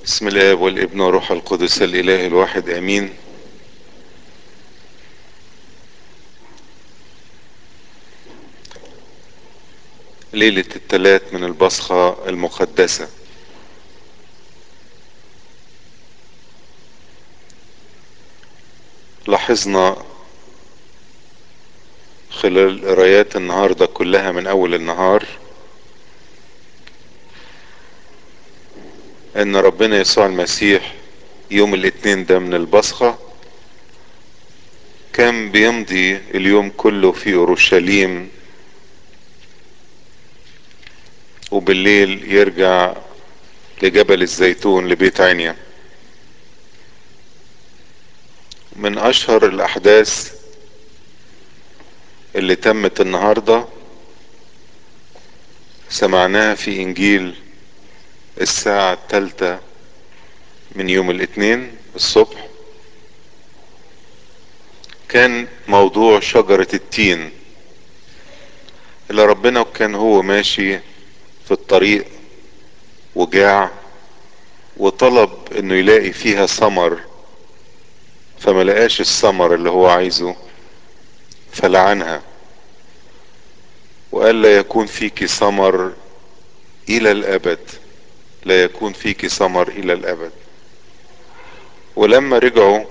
بسم الله والابن وروح القدس الاله الواحد امين ليلة الثلاث من البصخة المقدسة لاحظنا خلال قرايات النهاردة كلها من اول النهار ان ربنا يسوع المسيح يوم الاثنين ده من البصخة كان بيمضي اليوم كله في اورشليم وبالليل يرجع لجبل الزيتون لبيت عنيا من اشهر الاحداث اللي تمت النهاردة سمعناها في انجيل الساعة الثالثة من يوم الاثنين الصبح كان موضوع شجرة التين اللي ربنا كان هو ماشي في الطريق وجاع وطلب انه يلاقي فيها ثمر فما لقاش الثمر اللي هو عايزه فلعنها وقال لا يكون فيك ثمر الى الابد لا يكون فيك ثمر الى الابد ولما رجعوا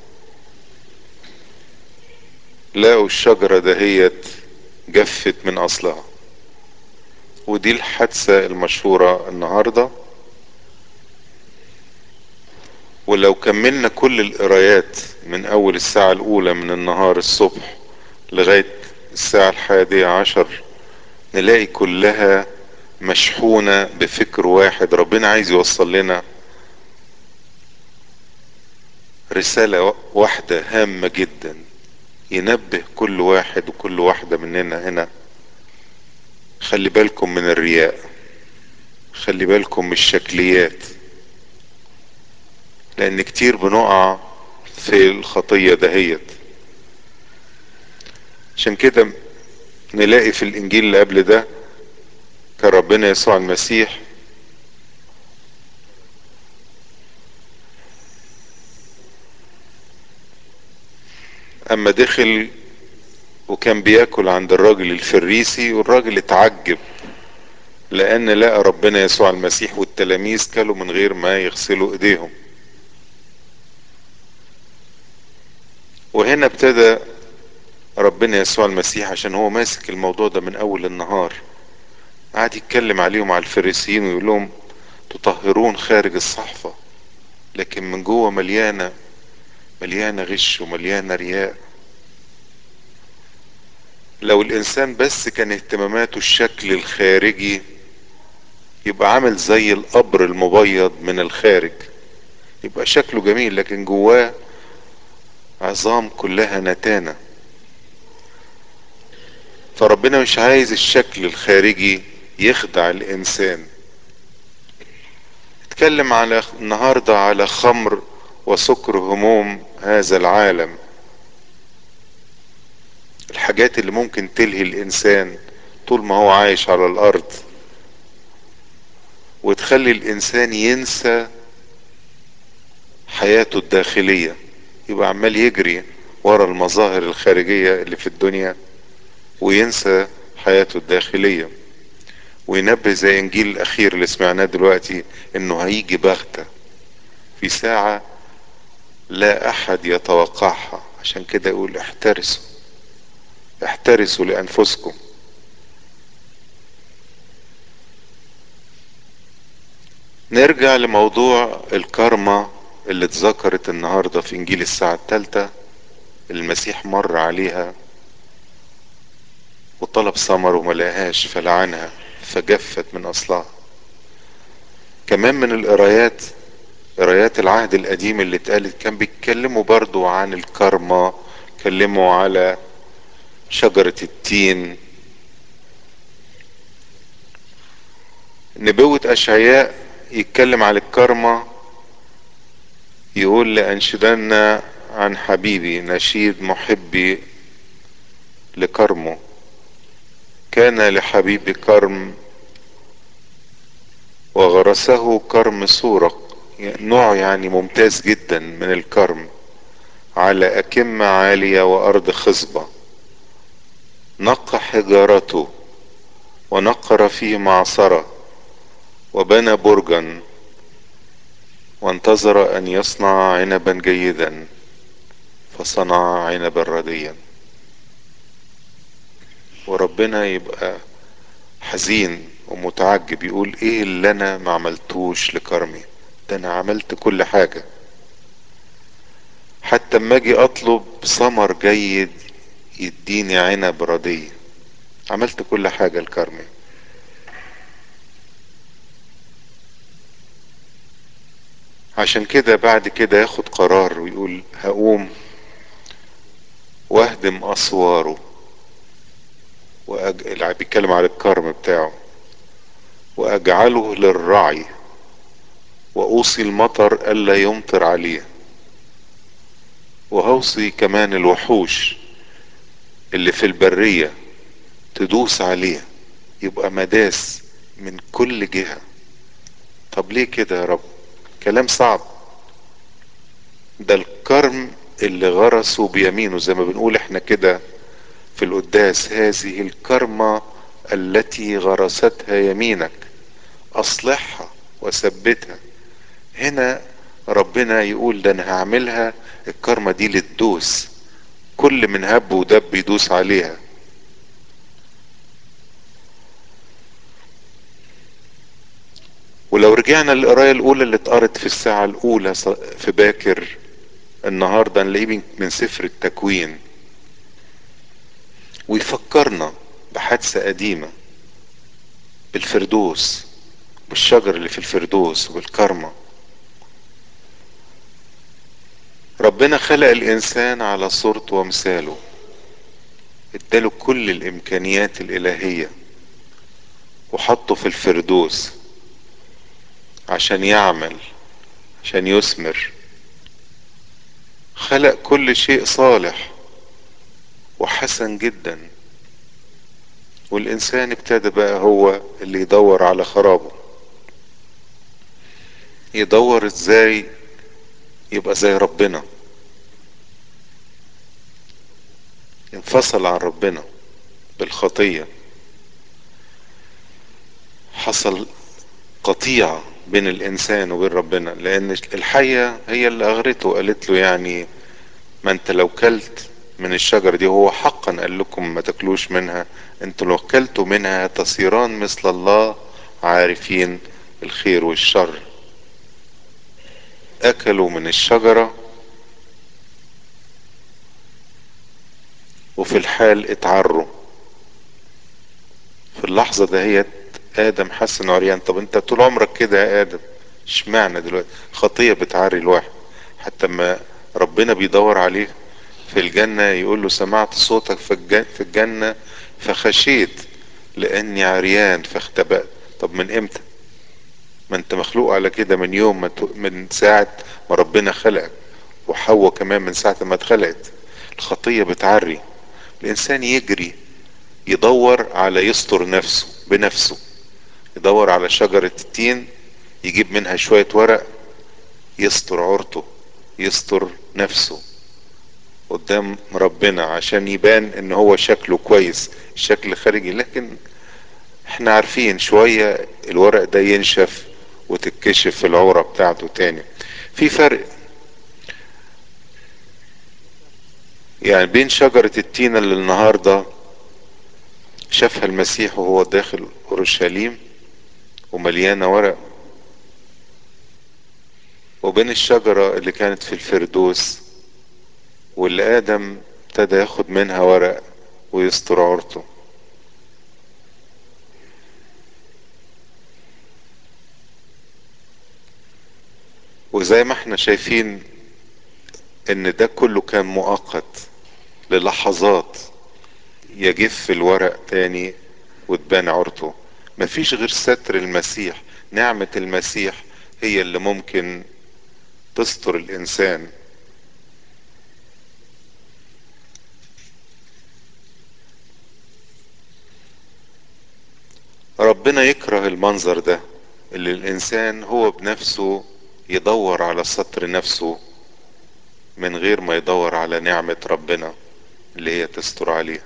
لقوا الشجرة دهيت جفت من اصلها ودي الحادثة المشهورة النهاردة ولو كملنا كل القرايات من اول الساعة الاولى من النهار الصبح لغاية الساعة الحادية عشر نلاقي كلها مشحونة بفكر واحد ربنا عايز يوصل لنا رسالة واحدة هامة جدا ينبه كل واحد وكل واحدة مننا هنا خلي بالكم من الرياء خلي بالكم من الشكليات لان كتير بنقع في الخطية دهيت عشان كده نلاقي في الانجيل اللي قبل ده كان ربنا يسوع المسيح اما دخل وكان بياكل عند الراجل الفريسي والراجل اتعجب لان لقى ربنا يسوع المسيح والتلاميذ كلوا من غير ما يغسلوا ايديهم وهنا ابتدى ربنا يسوع المسيح عشان هو ماسك الموضوع ده من اول النهار قعد يتكلم عليهم على الفريسيين ويقول لهم تطهرون خارج الصحفة لكن من جوه مليانة مليانة غش ومليانة رياء لو الانسان بس كان اهتماماته الشكل الخارجي يبقى عامل زي القبر المبيض من الخارج يبقى شكله جميل لكن جواه عظام كلها نتانة فربنا مش عايز الشكل الخارجي يخدع الانسان اتكلم على النهاردة على خمر وسكر هموم هذا العالم الحاجات اللي ممكن تلهي الانسان طول ما هو عايش على الارض وتخلي الانسان ينسى حياته الداخلية يبقى عمال يجري ورا المظاهر الخارجية اللي في الدنيا وينسى حياته الداخلية وينبه زي انجيل الاخير اللي سمعناه دلوقتي انه هيجي بغتة في ساعة لا احد يتوقعها عشان كده يقول احترسوا احترسوا لانفسكم نرجع لموضوع الكارما اللي اتذكرت النهاردة في انجيل الساعة الثالثة المسيح مر عليها وطلب ثمر وما لقاهاش فلعنها فجفت من اصلها كمان من القرايات قرايات العهد القديم اللي اتقالت كان بيتكلموا برضو عن الكرمة اتكلموا على شجرة التين نبوة اشعياء يتكلم على الكرمة يقول لأنشدن عن حبيبي نشيد محبي لكرمه كان لحبيب كرم وغرسه كرم سورق نوع يعني ممتاز جدا من الكرم على أكمة عالية وأرض خصبة نقى حجارته ونقر فيه معصرة وبنى برجا وانتظر أن يصنع عنبا جيدا فصنع عنبا رديا وربنا يبقى حزين ومتعجب يقول ايه اللي انا ما عملتوش لكرمي ده انا عملت كل حاجة حتى اما اجي اطلب ثمر جيد يديني عنب ردي عملت كل حاجة لكرمي عشان كده بعد كده ياخد قرار ويقول هقوم واهدم اسواره وأج... بيتكلم على الكرم بتاعه واجعله للرعي واوصي المطر الا يمطر عليه وهوصي كمان الوحوش اللي في البرية تدوس عليه يبقى مداس من كل جهة طب ليه كده يا رب كلام صعب ده الكرم اللي غرسه بيمينه زي ما بنقول احنا كده في القداس هذه الكرمة التي غرستها يمينك اصلحها وثبتها هنا ربنا يقول ده انا هعملها الكرمة دي للدوس كل من هب ودب يدوس عليها ولو رجعنا للقراية الأولى اللي اتقرت في الساعة الأولى في باكر النهاردة نلاقيه من سفر التكوين ويفكرنا بحادثة قديمة بالفردوس بالشجر اللي في الفردوس وبالكرمة ربنا خلق الإنسان على صورته ومثاله اداله كل الإمكانيات الإلهية وحطه في الفردوس عشان يعمل عشان يثمر خلق كل شيء صالح وحسن جدا والإنسان ابتدى بقى هو اللي يدور على خرابه يدور ازاي يبقى زي ربنا انفصل عن ربنا بالخطية حصل قطيعة بين الإنسان وبين ربنا لأن الحية هي اللي أغرته قالت له يعني ما أنت لو كلت من الشجرة دي هو حقا قال لكم ما تاكلوش منها انتوا لو كلتوا منها تصيران مثل الله عارفين الخير والشر اكلوا من الشجرة وفي الحال اتعروا في اللحظة دهيت ادم حس انه عريان طب انت طول عمرك كده يا ادم اشمعنى دلوقتي خطية بتعري الواحد حتى ما ربنا بيدور عليه في الجنة يقول له سمعت صوتك في الجنة فخشيت لاني عريان فاختبأت طب من امتى ما انت مخلوق على كده من يوم ما من ساعة ما ربنا خلقك وحواء كمان من ساعة ما اتخلقت الخطية بتعري الانسان يجري يدور على يستر نفسه بنفسه يدور على شجرة التين يجيب منها شوية ورق يستر عورته يستر نفسه قدام ربنا عشان يبان ان هو شكله كويس الشكل خارجي لكن احنا عارفين شوية الورق ده ينشف وتتكشف العورة بتاعته تاني في فرق يعني بين شجرة التين اللي النهاردة شافها المسيح وهو داخل اورشليم ومليانة ورق وبين الشجرة اللي كانت في الفردوس واللي آدم ابتدى ياخد منها ورق ويستر عورته وزي ما احنا شايفين ان ده كله كان مؤقت للحظات يجف الورق تاني وتبان عورته مفيش غير ستر المسيح نعمة المسيح هي اللي ممكن تستر الانسان ربنا يكره المنظر ده اللي الانسان هو بنفسه يدور على ستر نفسه من غير ما يدور على نعمة ربنا اللي هي تستر عليه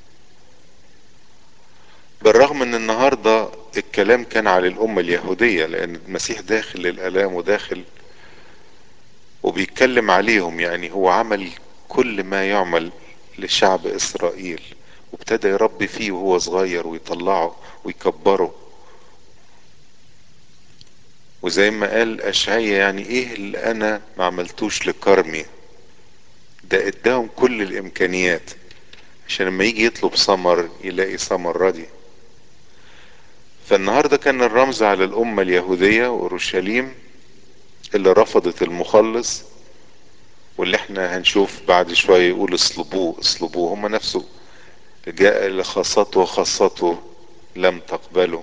بالرغم ان النهاردة الكلام كان على الأمة اليهودية لأن المسيح داخل للآلام وداخل وبيتكلم عليهم يعني هو عمل كل ما يعمل لشعب إسرائيل وابتدى يربي فيه وهو صغير ويطلعه ويكبره وزي ما قال أشعية يعني إيه اللي أنا ما عملتوش لكرمي ده اداهم كل الإمكانيات عشان لما يجي يطلب ثمر يلاقي ثمر ردي فالنهاردة كان الرمز على الأمة اليهودية وأورشليم اللي رفضت المخلص واللي احنا هنشوف بعد شوية يقول اصلبوه اصلبوه هم نفسه جاء لخاصته وخاصته لم تقبله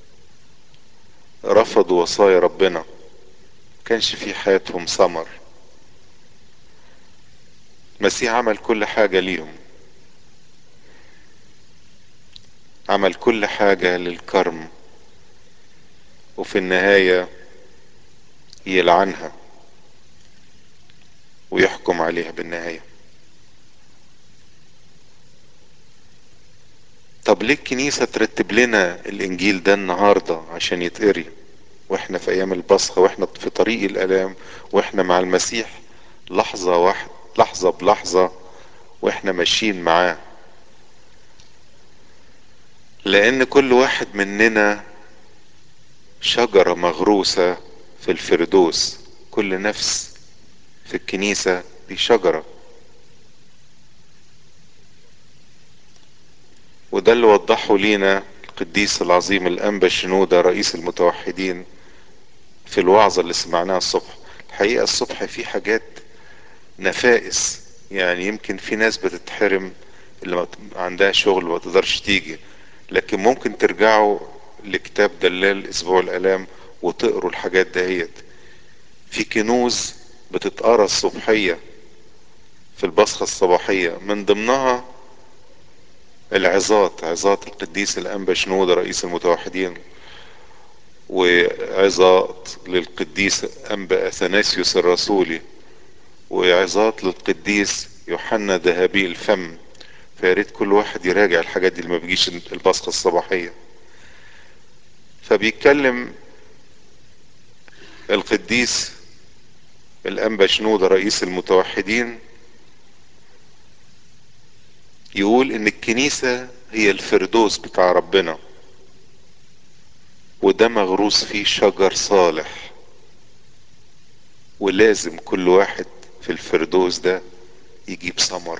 رفضوا وصايا ربنا كانش في حياتهم ثمر المسيح عمل كل حاجة ليهم عمل كل حاجة للكرم وفي النهاية يلعنها ويحكم عليها بالنهاية طب ليه الكنيسة ترتب لنا الانجيل ده النهاردة عشان يتقري واحنا في ايام البصخة واحنا في طريق الالام واحنا مع المسيح لحظة واحد لحظة بلحظة واحنا ماشيين معاه لان كل واحد مننا شجرة مغروسة في الفردوس كل نفس في الكنيسة دي شجرة وده اللي وضحه لينا القديس العظيم الأنبا شنودة رئيس المتوحدين في الوعظة اللي سمعناها الصبح الحقيقة الصبح في حاجات نفائس يعني يمكن في ناس بتتحرم اللي ما عندها شغل ما تقدرش تيجي لكن ممكن ترجعوا لكتاب دلال اسبوع الالام وتقروا الحاجات دهيت في كنوز بتتقرا الصبحيه في البصخه الصباحيه من ضمنها العظات عظات القديس الانبا شنودة رئيس المتوحدين وعظات للقديس انبا اثناسيوس الرسولي وعظات للقديس يوحنا ذهبي الفم فياريت كل واحد يراجع الحاجات دي اللي ما بيجيش البصخه الصباحيه فبيتكلم القديس الأنبا شنودة رئيس المتوحدين يقول إن الكنيسة هي الفردوس بتاع ربنا وده مغروس فيه شجر صالح ولازم كل واحد في الفردوس ده يجيب ثمر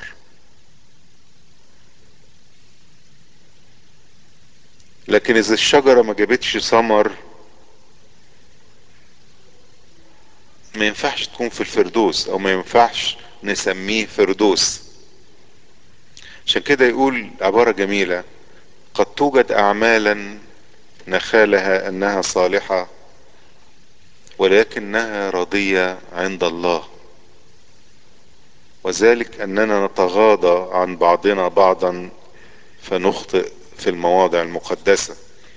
لكن إذا الشجرة ما جابتش ثمر ما ينفعش تكون في الفردوس او ما ينفعش نسميه فردوس عشان كده يقول عبارة جميلة قد توجد اعمالا نخالها انها صالحة ولكنها رضية عند الله وذلك اننا نتغاضى عن بعضنا بعضا فنخطئ في المواضع المقدسة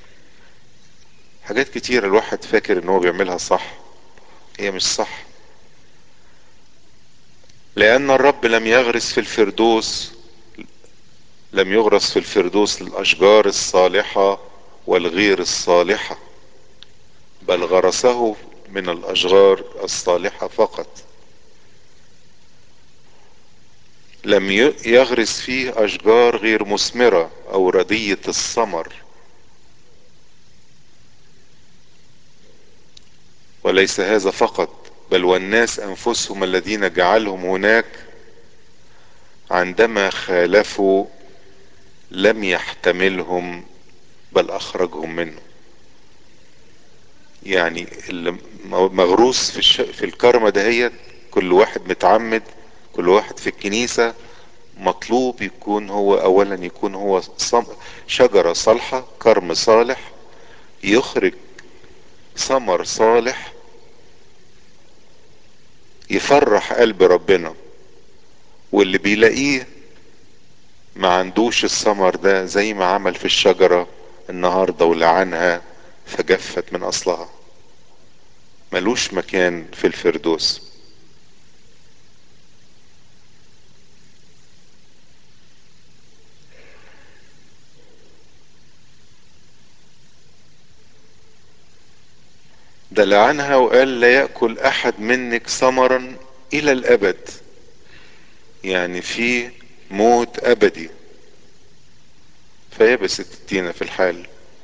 حاجات كتير الواحد فاكر ان هو بيعملها صح هي مش صح لأن الرب لم يغرس في الفردوس لم يغرس في الفردوس الأشجار الصالحة والغير الصالحة بل غرسه من الأشجار الصالحة فقط لم يغرس فيه أشجار غير مثمرة أو ردية الثمر وليس هذا فقط بل والناس انفسهم الذين جعلهم هناك عندما خالفوا لم يحتملهم بل اخرجهم منه يعني اللي مغروس في, الش... في الكرمة دهيت كل واحد متعمد كل واحد في الكنيسة مطلوب يكون هو اولا يكون هو صم... شجرة صالحة كرم صالح يخرج ثمر صالح يفرح قلب ربنا واللي بيلاقيه ما عندوش الثمر ده زي ما عمل في الشجرة النهاردة ولعنها فجفت من اصلها ملوش مكان في الفردوس ده لعنها وقال لا يأكل أحد منك ثمرا إلى الأبد يعني في موت أبدي فيبست التينة في الحال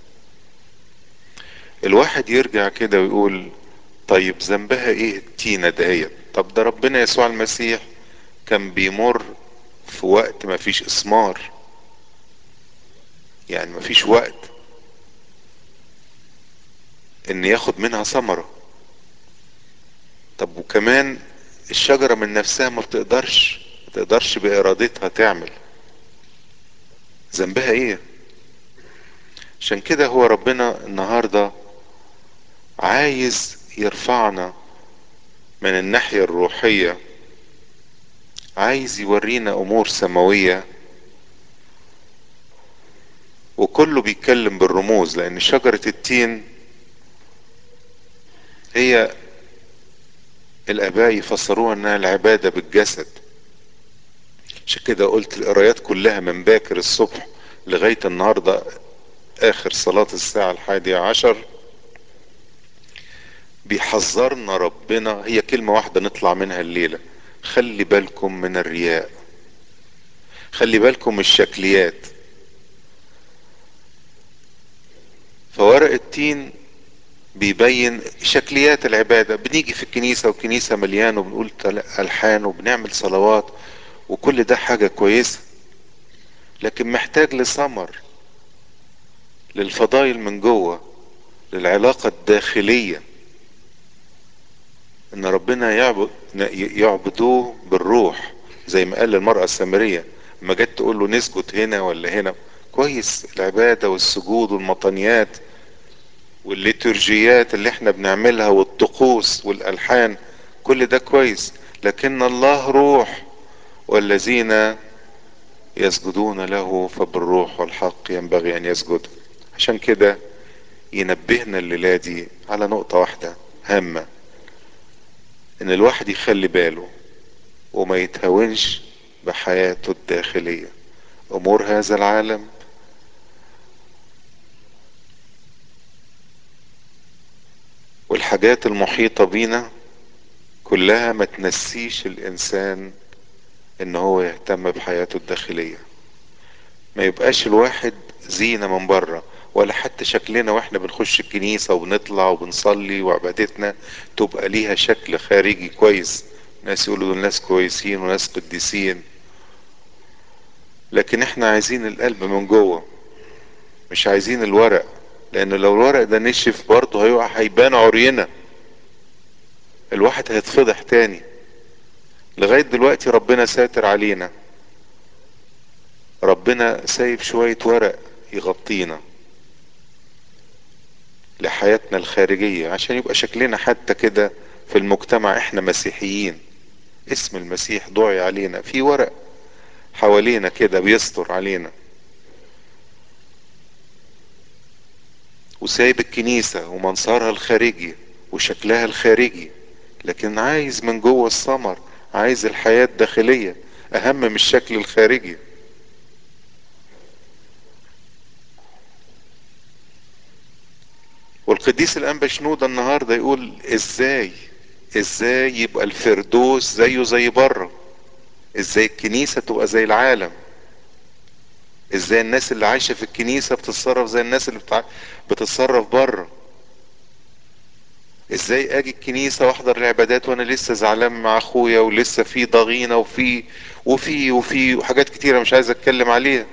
الواحد يرجع كده ويقول طيب ذنبها ايه التينة دهيت طب ده ربنا يسوع المسيح كان بيمر في وقت ما فيش اسمار يعني ما فيش وقت ان ياخد منها ثمرة طب وكمان الشجرة من نفسها ما بتقدرش ما تقدرش بإرادتها تعمل ذنبها ايه عشان كده هو ربنا النهاردة عايز يرفعنا من الناحية الروحية عايز يورينا امور سماوية وكله بيتكلم بالرموز لان شجرة التين هي الاباء يفسروها انها العبادة بالجسد عشان كده قلت القرايات كلها من باكر الصبح لغاية النهاردة اخر صلاة الساعة الحادية عشر بيحذرنا ربنا هي كلمة واحدة نطلع منها الليلة خلي بالكم من الرياء خلي بالكم من الشكليات فورق التين بيبين شكليات العبادة بنيجي في الكنيسة والكنيسة مليان وبنقول ألحان وبنعمل صلوات وكل ده حاجة كويسة لكن محتاج لثمر للفضايل من جوه للعلاقة الداخلية ان ربنا يعبد يعبدوه بالروح زي ما قال للمرأة السامرية ما جت تقول له نسجد هنا ولا هنا كويس العبادة والسجود والمطنيات والليتورجيات اللي احنا بنعملها والطقوس والالحان كل ده كويس لكن الله روح والذين يسجدون له فبالروح والحق ينبغي ان يسجدوا عشان كده ينبهنا الليلة دي على نقطة واحدة هامة ان الواحد يخلي باله وما يتهاونش بحياته الداخلية امور هذا العالم والحاجات المحيطة بينا كلها ما تنسيش الانسان ان هو يهتم بحياته الداخلية ما يبقاش الواحد زينة من بره ولا حتى شكلنا واحنا بنخش الكنيسة وبنطلع وبنصلي وعبادتنا تبقى ليها شكل خارجي كويس ناس يقولوا دول ناس كويسين وناس قديسين لكن احنا عايزين القلب من جوه مش عايزين الورق لان لو الورق ده نشف برضه هيقع هيبان عرينا الواحد هيتفضح تاني لغاية دلوقتي ربنا ساتر علينا ربنا سايب شوية ورق يغطينا لحياتنا الخارجية عشان يبقى شكلنا حتى كده في المجتمع احنا مسيحيين اسم المسيح ضعي علينا في ورق حوالينا كده بيستر علينا وسايب الكنيسة ومنظرها الخارجي وشكلها الخارجي لكن عايز من جوه الثمر عايز الحياة الداخلية اهم من الشكل الخارجي والقديس الانبا شنودة النهاردة يقول ازاي ازاي يبقى الفردوس زيه زي بره ازاي الكنيسة تبقى زي العالم ازاي الناس اللي عايشة في الكنيسة بتتصرف زي الناس اللي بتع... بتتصرف بره ازاي اجي الكنيسة واحضر العبادات وانا لسه زعلان مع اخويا ولسه في ضغينة وفي وفي وفي وحاجات كتيرة مش عايز اتكلم عليها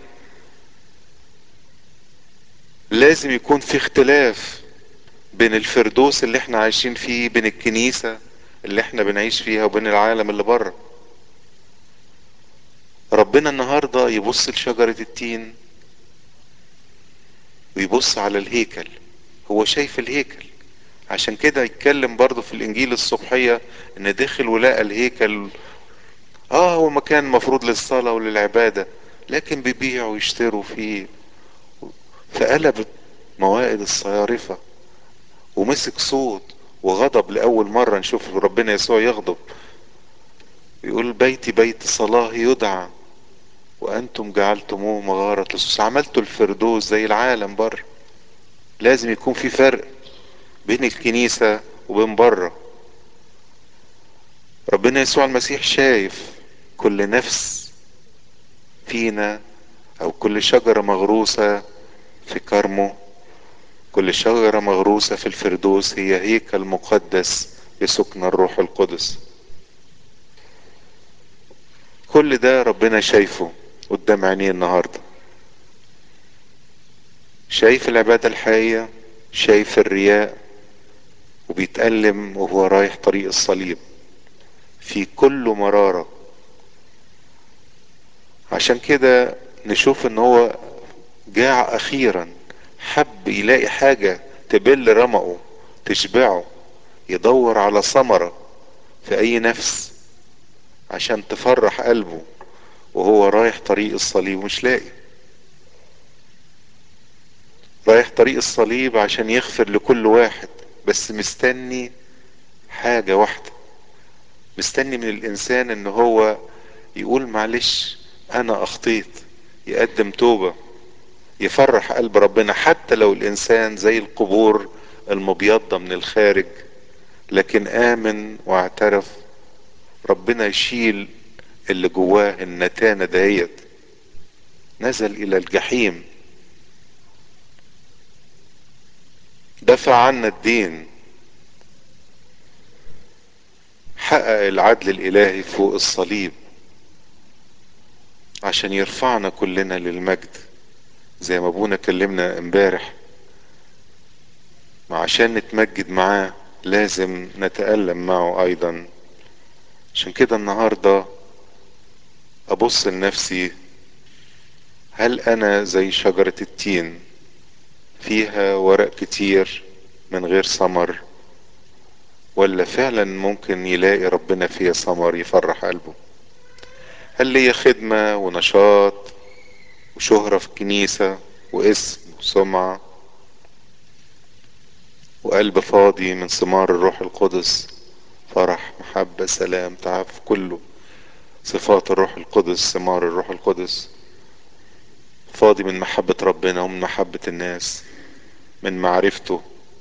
لازم يكون في اختلاف بين الفردوس اللي احنا عايشين فيه بين الكنيسة اللي احنا بنعيش فيها وبين العالم اللي بره ربنا النهاردة يبص لشجرة التين ويبص على الهيكل هو شايف الهيكل عشان كده يتكلم برضه في الانجيل الصبحية ان دخل ولقى الهيكل اه هو مكان مفروض للصلاة وللعبادة لكن بيبيعوا ويشتروا فيه فقلب موائد الصيارفة ومسك صوت وغضب لأول مرة نشوف ربنا يسوع يغضب يقول بيتي بيت صلاة يدعى وأنتم جعلتموه مغارة لصوص عملتوا الفردوس زي العالم بره لازم يكون في فرق بين الكنيسة وبين بره ربنا يسوع المسيح شايف كل نفس فينا او كل شجرة مغروسة في كرمه كل شجرة مغروسة في الفردوس هي هيكل مقدس يسكن الروح القدس كل ده ربنا شايفه قدام عينيه النهارده شايف العبادة الحقيقية شايف الرياء وبيتألم وهو رايح طريق الصليب في كل مرارة عشان كده نشوف ان هو جاع اخيرا حب يلاقي حاجة تبل رمقه تشبعه يدور على ثمرة في اي نفس عشان تفرح قلبه وهو رايح طريق الصليب مش لاقي رايح طريق الصليب عشان يغفر لكل واحد بس مستني حاجة واحدة مستني من الانسان ان هو يقول معلش انا اخطيت يقدم توبة يفرح قلب ربنا حتى لو الانسان زي القبور المبيضة من الخارج لكن امن واعترف ربنا يشيل اللي جواه النتانة دهيت نزل الى الجحيم دفع عنا الدين حقق العدل الالهي فوق الصليب عشان يرفعنا كلنا للمجد زي ما ابونا كلمنا امبارح عشان نتمجد معاه لازم نتألم معه ايضا عشان كده النهاردة ابص لنفسي هل انا زي شجرة التين فيها ورق كتير من غير ثمر ولا فعلا ممكن يلاقي ربنا فيها ثمر يفرح قلبه هل ليا خدمة ونشاط وشهرة في الكنيسة واسم وسمعة وقلب فاضي من ثمار الروح القدس فرح محبة سلام تعاف كله صفات الروح القدس ثمار الروح القدس فاضي من محبة ربنا ومن محبة الناس من معرفته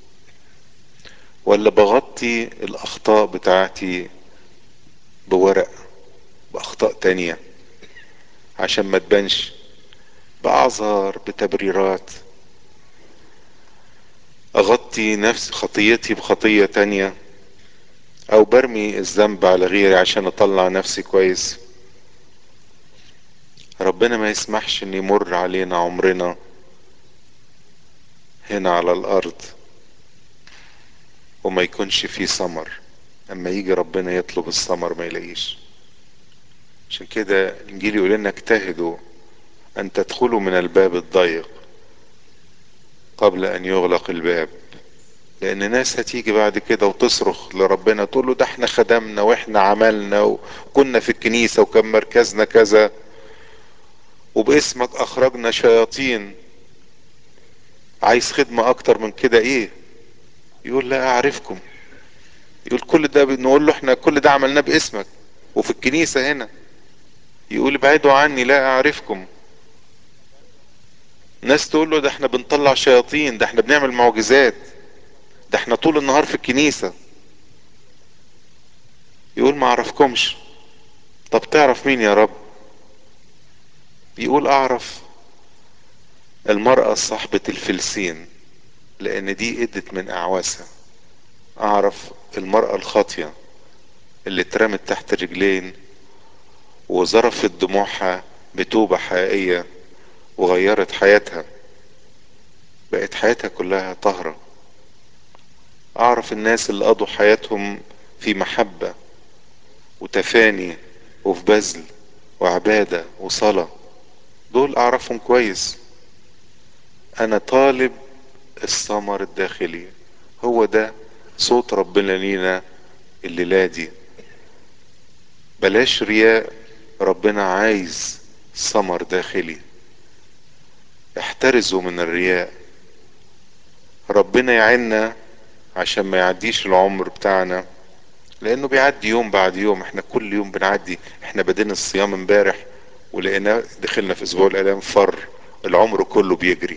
ولا بغطي الأخطاء بتاعتي بورق بأخطاء تانية عشان ما تبانش بأعذار بتبريرات أغطي نفس خطيتي بخطية تانية أو برمي الذنب على غيري عشان أطلع نفسي كويس ربنا ما يسمحش ان يمر علينا عمرنا هنا على الارض وما يكونش فيه ثمر اما يجي ربنا يطلب الثمر ما يلاقيش عشان كده الانجيل يقول لنا اجتهدوا ان تدخلوا من الباب الضيق قبل ان يغلق الباب لان ناس هتيجي بعد كده وتصرخ لربنا تقول له ده احنا خدمنا واحنا عملنا وكنا في الكنيسة وكان مركزنا كذا وباسمك اخرجنا شياطين عايز خدمة اكتر من كده ايه يقول لا اعرفكم يقول كل ده نقول له احنا كل ده عملناه باسمك وفي الكنيسة هنا يقول ابعدوا عني لا اعرفكم ناس تقول له ده احنا بنطلع شياطين ده احنا بنعمل معجزات ده احنا طول النهار في الكنيسة يقول ما اعرفكمش طب تعرف مين يا رب يقول اعرف المرأة صاحبة الفلسين لان دي ادت من اعواسها اعرف المرأة الخاطية اللي اترمت تحت الرجلين وظرفت دموعها بتوبة حقيقية وغيرت حياتها بقت حياتها كلها طهرة اعرف الناس اللي قضوا حياتهم في محبة وتفاني وفي بذل وعبادة وصلاة دول اعرفهم كويس انا طالب الثمر الداخلي هو ده صوت ربنا لينا الليلة دي بلاش رياء ربنا عايز ثمر داخلي احترزوا من الرياء ربنا يعيننا عشان ما يعديش العمر بتاعنا لانه بيعدي يوم بعد يوم احنا كل يوم بنعدي احنا بدينا الصيام امبارح ولقينا دخلنا في اسبوع الالام فر العمر كله بيجري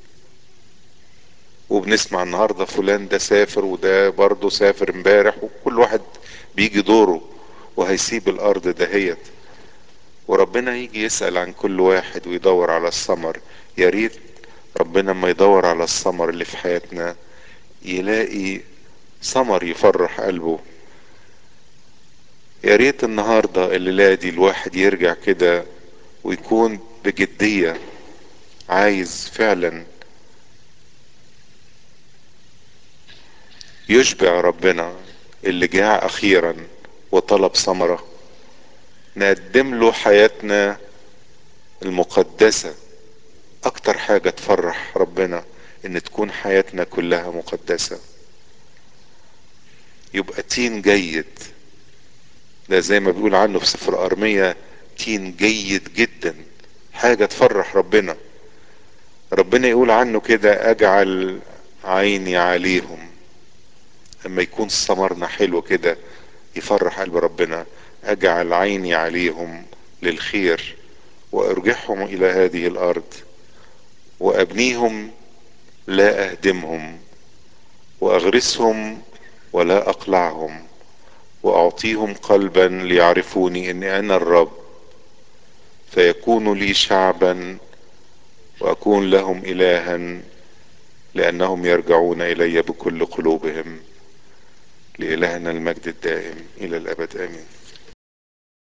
وبنسمع النهارده فلان ده سافر وده برضه سافر امبارح وكل واحد بيجي دوره وهيسيب الارض دهيت وربنا يجي يسأل عن كل واحد ويدور على الثمر يا ريت ربنا ما يدور على الثمر اللي في حياتنا يلاقي ثمر يفرح قلبه يا ريت النهارده الليلة دي الواحد يرجع كده ويكون بجدية عايز فعلا يشبع ربنا اللي جاع اخيرا وطلب ثمرة نقدم له حياتنا المقدسة اكتر حاجة تفرح ربنا ان تكون حياتنا كلها مقدسة يبقى تين جيد ده زي ما بيقول عنه في سفر ارمية تين جيد جدا حاجة تفرح ربنا ربنا يقول عنه كده اجعل عيني عليهم لما يكون ثمرنا حلو كده يفرح قلب ربنا اجعل عيني عليهم للخير وارجعهم الى هذه الارض وابنيهم لا اهدمهم واغرسهم ولا اقلعهم واعطيهم قلبا ليعرفوني اني انا الرب فيكونوا لي شعبا واكون لهم الها لانهم يرجعون الي بكل قلوبهم لالهنا المجد الدائم الى الابد امين